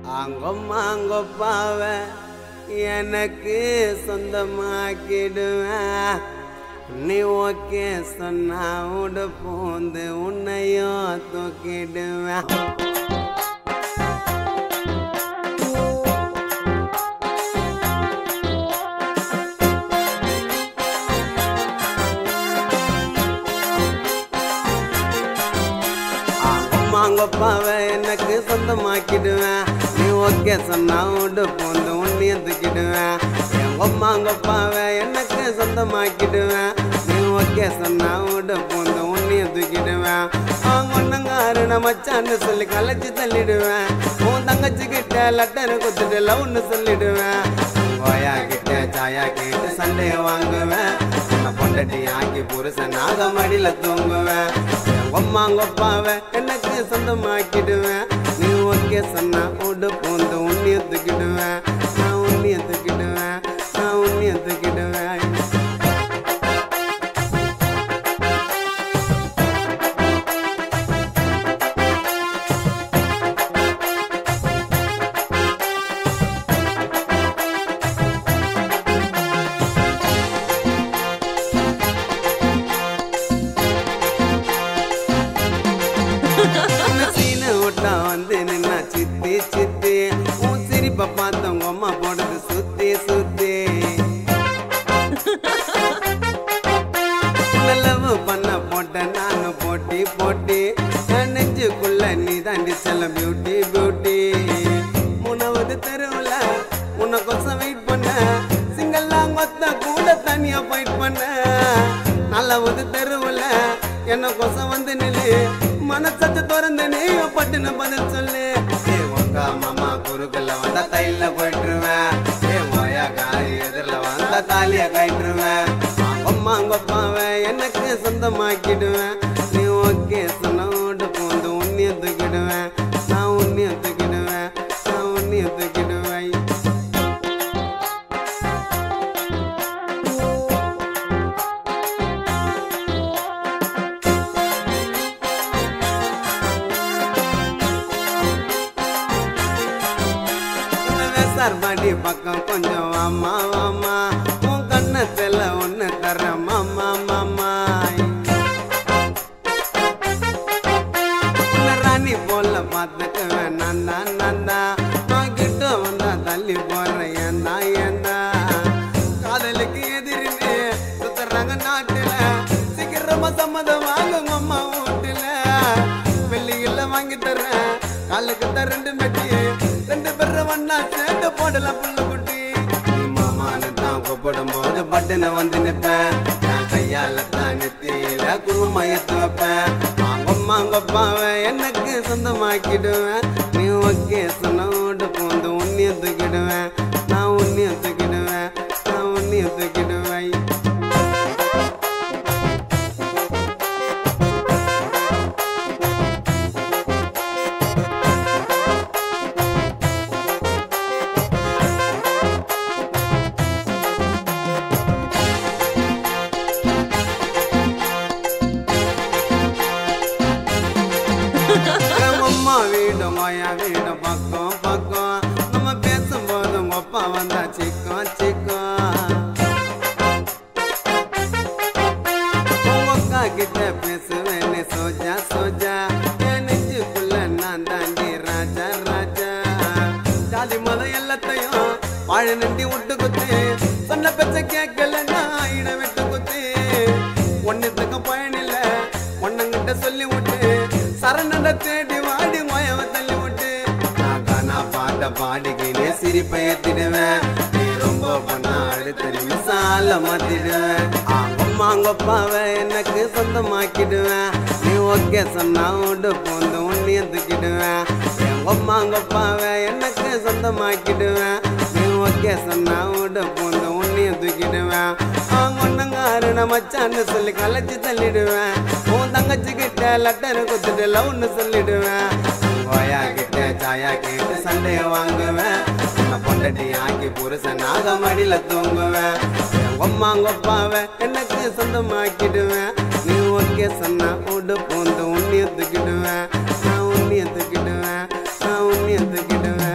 அங்கம்மாங்கொப்பாவ எனக்கு சொந்தமாக்கிடுவேன் நீ ஓகே சொன்னா உட பூந்து உன்னையும் தூக்கிடுவேன் அம்மாங்கப்பாவ எனக்கு சொந்தமாக்கிடுவேன் நீ ஓகே சொன்னா உடு பூந்து உன்னையும் தூக்கிடுவேன் எங்க அம்மாங்கப்பாவ எனக்கு சொந்தமாக்கிடுவேன் நீ ஓகே சொன்னா உடு பூந்து உன்னையும் தூக்கிடுவேன் அவங்க ஒன்னங்காரு மச்சான்னு சொல்லி கலைச்சு தள்ளிடுவேன் உன் தங்கச்சி கிட்ட லெட்டர் குத்துட்டு லவ்னு சொல்லிடுவேன் கோயா கிட்ட சாயா கேட்டு சண்டைய வாங்குவேன் உன்னை பொண்டட்டி ஆக்கி புருஷன் நாகமடியில தூங்குவேன் ஒம்மாங்கொப்பாவ எனக்கு சொந்தமாக்கிடுவேன் நீ ஓகே சொன்னா உடு பூந்து உன்னைய தூக்கிடுவேன் நான் உன்னைய தூக்கிடுவேன் நான் உன்னைய தூக்கிடுவேன் சீனு விட்டா வந்து நின்னா சித்தி சித்தி உன் சிரிப்பை பார்த்தவங்க அம்மா போடுது சுத்தி சுத்தி லவ் பண்ண போட்ட நானும் போட்டி போட்டி என் நெஞ்சுக்குள்ள நீ தாண்டி செல்ல பியூட்டி பியூட்டி மூணாவது தெருவுல உன்னை கொசம் வெயிட் பண்ண சிங்கல்லா கொத்த கூட தனியா ஃபைட் பண்ண நாலாவது தெருவுல என்ன கொசம் வந்து நில்லு மனசத்து திறந்து நீ பட்டுன்னு பதில் சொல்லு ஏ உக்கா மாமா குறுக்கல்ல வந்தா தையில போயிட்டுருவேன் ஏ ஓயா காரி எதிரில் வந்தா தாலிய கயிட்டுருவேன் அம்மாங்கப்பாவ எனக்கு சொந்தமாக்கிடுவேன் நீ ஓகே சொன்னோடு பூந்து உன்னைய தூக்கிடுவேன் நான் உன்னைய தூக்கிடுவேன் நான் உன்னைய தூக்கிடுவேன் சார் பாடி பக்கம் கொஞ்சம் வாமா வாமா உன் கண்ணத்துல ஒண்ணு தர மாமா மாமா உன்னை ராணி போல பார்த்துக்குவேன் நான் தான் நான் தான் நான் கிட்ட வந்தா தள்ளி போறேன் ஏந்தா ஏந்தா காதலுக்கு எதிரின்னு சுத்துறாங்க நாட்டுல சீக்கிரமா சம்மதம் வாங்குங்க அம்மா வீட்டுல வெள்ளியில வாங்கி தரேன் காலுக்கு தான் ரெண்டு மெட்டி ரெண்டு பேரும் ஒண்ணா சேர்ந்து போடலாம் புள்ள குட்டி நீ மாமான்னு தான் கூப்பிடும் போது பட்டுன வந்து நிப்பேன் நான் கையால தான் நெத்தியில குருமா எடுத்து வைப்பேன் மாங்கம்மாங்கப்பாவ எனக்கு சொந்தமாக்கிடுவேன் நீ ஓகே சொன்னோடு பூந்து உன்னைய தூக்கிடுவேன் நான் உன்னைய தூக்கிடுவேன் நான் உன்னைய தூக்கிடுவேன் என் அம்மா வீடு மாயா வீடு பக்கம் பக்கம் நம்ம பேசும்போது உங்க அப்பா வந்தா சிக்கம் சிக்கம் உங்க அக்கா கிட்ட பேசுவேன்னு சோஜா சோஜா என் நெஞ்சுக்குள்ள நான் தாண்டி ராஜா ராஜா ஜாதி மதம் எல்லாத்தையும் வாழ நண்டி விட்டு குத்து சொன்ன பேச்ச கேட்கல நான் இட விட்டு குத்து ஒன்னுத்துக்கு பயனில்ல ஒன்னங்கிட்ட சொல்லி விட்டு சரணட தேடி வாடி மயவ தள்ளி விட்டு நாக்கா நான் பாட்ட பாடிக்கினே சிரிப்பை ஏத்திடுவேன் நீ ரொம்ப பண்ணா அடுத்த நிமிஷால மாத்திடுவேன் அம்மாங்கப்பாவ எனக்கு சொந்தமாக்கிடுவேன் நீ ஓகே சொன்னா உண்டு பூந்து உன்னைய தூக்கிடுவேன் எங்க அம்மாங்கப்பாவ எனக்கு சொந்தமாக்கிடுவேன் நீ ஓகே சொன்னா உண்டு பூந்து உன்னைய தூக்கிடுவேன் அவங்க ஒன்னங்காரு மச்சான்னு சொல்லி கலைச்சு தள்ளிடுவேன் உன் தங்கச்சி கிட்ட லெட்டர் குத்துட்டு லவ்னு சொல்லிடுவேன் கோயா கிட்ட சாயா கேட்டு சண்டைய வாங்குவேன் உன்னை பொண்டட்டி ஆக்கி புருஷன் நாகமடியில தூங்குவேன் ஒம்மாங்கொப்பாவ எனக்கு சொந்தமாக்கிடுவேன் நீ ஓகே சொன்னா உடு பூந்து உன்னைய தூக்கிடுவேன் நான் உன்னைய தூக்கிடுவேன் நான் உன்னைய தூக்கிடுவேன்